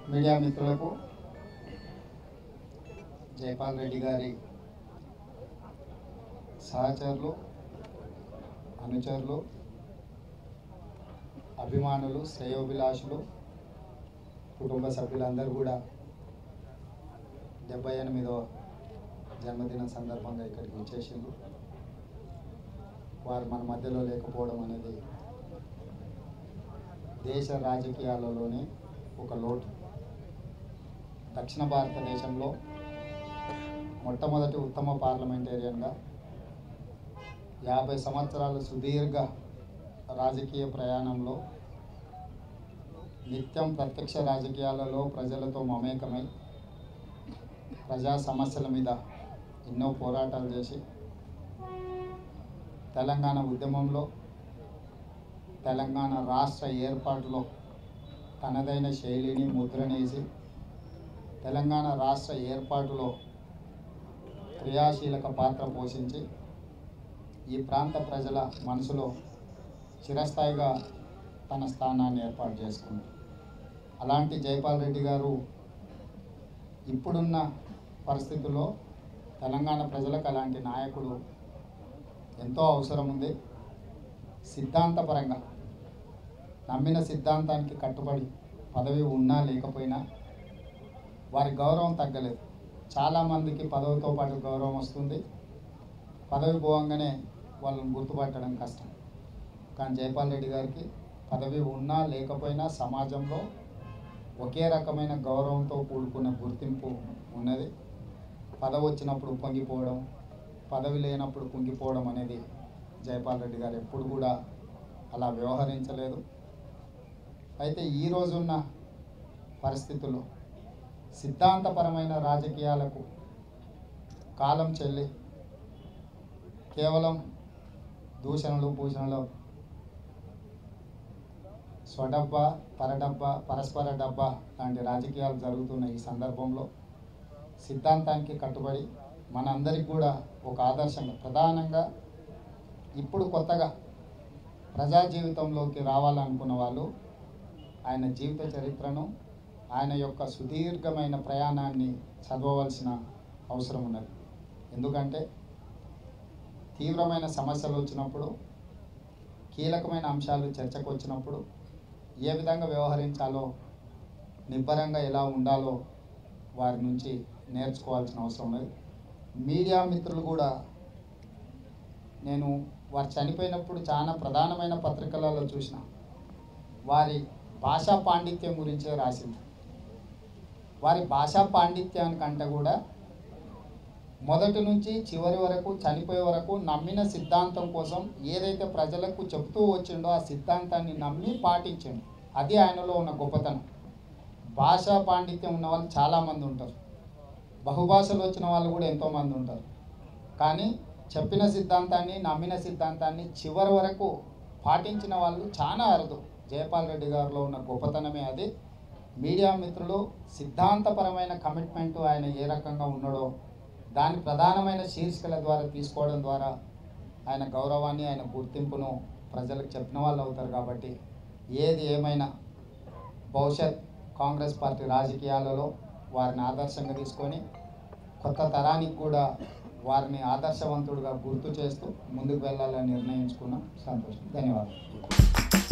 media మిత్రులకు జైపాల్ రెడ్డి గారి సహచరులు అనుచరులు అభిమానులు శ్రేయోభిలాషులు కుటుంబ సభ్యులందరూ కూడా డెబ్బై ఎనిమిదవ జన్మదిన సందర్భంగా ఇక్కడికి వచ్చేసిండ్రు వారు మన మధ్యలో లేకపోవడం అనేది దేశ రాజకీయాలలోనే ఒక లోటు దక్షిణ భారతదేశంలో మొట్టమొదటి ఉత్తమ పార్లమెంటేరియన్గా యాభై సంవత్సరాల సుదీర్ఘ రాజకీయ ప్రయాణంలో నిత్యం ప్రత్యక్ష రాజకీయాలలో ప్రజలతో మమేకమై ప్రజా సమస్యల మీద ఎన్నో పోరాటాలు చేసి తెలంగాణ ఉద్యమంలో తెలంగాణ రాష్ట్ర ఏర్పాటులో తనదైన శైలిని ముద్రనేసి తెలంగాణ రాష్ట్ర ఏర్పాటులో క్రియాశీలక పాత్ర పోషించి ఈ ప్రాంత ప్రజల మనసులో చిరస్థాయిగా తన స్థానాన్ని ఏర్పాటు చేసుకుంది అలాంటి జైపాల్ రెడ్డి గారు ఇప్పుడున్న పరిస్థితుల్లో తెలంగాణ ప్రజలకు అలాంటి నాయకుడు ఎంతో అవసరం ఉంది సిద్ధాంతపరంగా నమ్మిన సిద్ధాంతానికి కట్టుబడి పదవి ఉన్నా లేకపోయినా వారి గౌరవం తగ్గలేదు చాలామందికి పదవితో పాటు గౌరవం వస్తుంది పదవి పోవంగానే వాళ్ళని గుర్తుపట్టడం కష్టం కానీ జైపాల్ రెడ్డి గారికి పదవి ఉన్నా లేకపోయినా సమాజంలో ఒకే రకమైన గౌరవంతో కూడుకున్న గుర్తింపు ఉన్నది పదవి వచ్చినప్పుడు పొంగిపోవడం పదవి లేనప్పుడు కుంగిపోవడం అనేది జైపాల్ రెడ్డి గారు ఎప్పుడు కూడా అలా వ్యవహరించలేదు అయితే ఈ రోజున్న పరిస్థితుల్లో సిద్ధాంతపరమైన రాజకీయాలకు కాలం చెల్లి కేవలం దూషణలు భూషణలు స్వడబ్బా పరడబ్బా పరస్పర డబ్బా లాంటి రాజకీయాలు జరుగుతున్న ఈ సందర్భంలో సిద్ధాంతానికి కట్టుబడి మనందరికి కూడా ఒక ఆదర్శంగా ప్రధానంగా ఇప్పుడు కొత్తగా ప్రజా జీవితంలోకి రావాలనుకున్న వాళ్ళు ఆయన జీవిత చరిత్రను ఆయన యొక్క సుదీర్ఘమైన ప్రయాణాన్ని చదవవలసిన అవసరం ఉన్నది ఎందుకంటే తీవ్రమైన సమస్యలు వచ్చినప్పుడు కీలకమైన అంశాలు చర్చకు వచ్చినప్పుడు ఏ విధంగా వ్యవహరించాలో నిబ్బరంగా ఎలా ఉండాలో వారి నుంచి నేర్చుకోవాల్సిన అవసరం ఉన్నది మీడియా మిత్రులు కూడా నేను వారు చనిపోయినప్పుడు చాలా ప్రధానమైన పత్రికలలో చూసిన వారి భాషా పాండిత్యం గురించే రాసింది వారి భాషా పాండిత్యానికంటే కూడా మొదటి నుంచి చివరి వరకు చనిపోయే వరకు నమ్మిన సిద్ధాంతం కోసం ఏదైతే ప్రజలకు చెప్తూ వచ్చిండో ఆ సిద్ధాంతాన్ని నమ్మి పాటించండి అది ఆయనలో ఉన్న గొప్పతనం భాషా పాండిత్యం ఉన్న వాళ్ళు చాలామంది ఉంటారు బహుభాషలు వచ్చిన వాళ్ళు కూడా ఎంతోమంది ఉంటారు కానీ చెప్పిన సిద్ధాంతాన్ని నమ్మిన సిద్ధాంతాన్ని చివరి వరకు పాటించిన వాళ్ళు చాలా అరుదు జయపాల్ రెడ్డి గారిలో ఉన్న గొప్పతనమే అది మీడియా మిత్రులు సిద్ధాంతపరమైన కమిట్మెంట్ ఆయన ఏ రకంగా ఉన్నాడో దాని ప్రధానమైన శీర్షికల ద్వారా తీసుకోవడం ద్వారా ఆయన గౌరవాన్ని ఆయన గుర్తింపును ప్రజలకు చెప్పిన వాళ్ళు అవుతారు కాబట్టి ఏది ఏమైనా భవిష్యత్ కాంగ్రెస్ పార్టీ రాజకీయాలలో వారిని ఆదర్శంగా తీసుకొని కొత్త తరానికి కూడా వారిని ఆదర్శవంతుడిగా గుర్తు చేస్తూ ముందుకు వెళ్ళాలని నిర్ణయించుకున్నాం సంతోషం ధన్యవాదాలు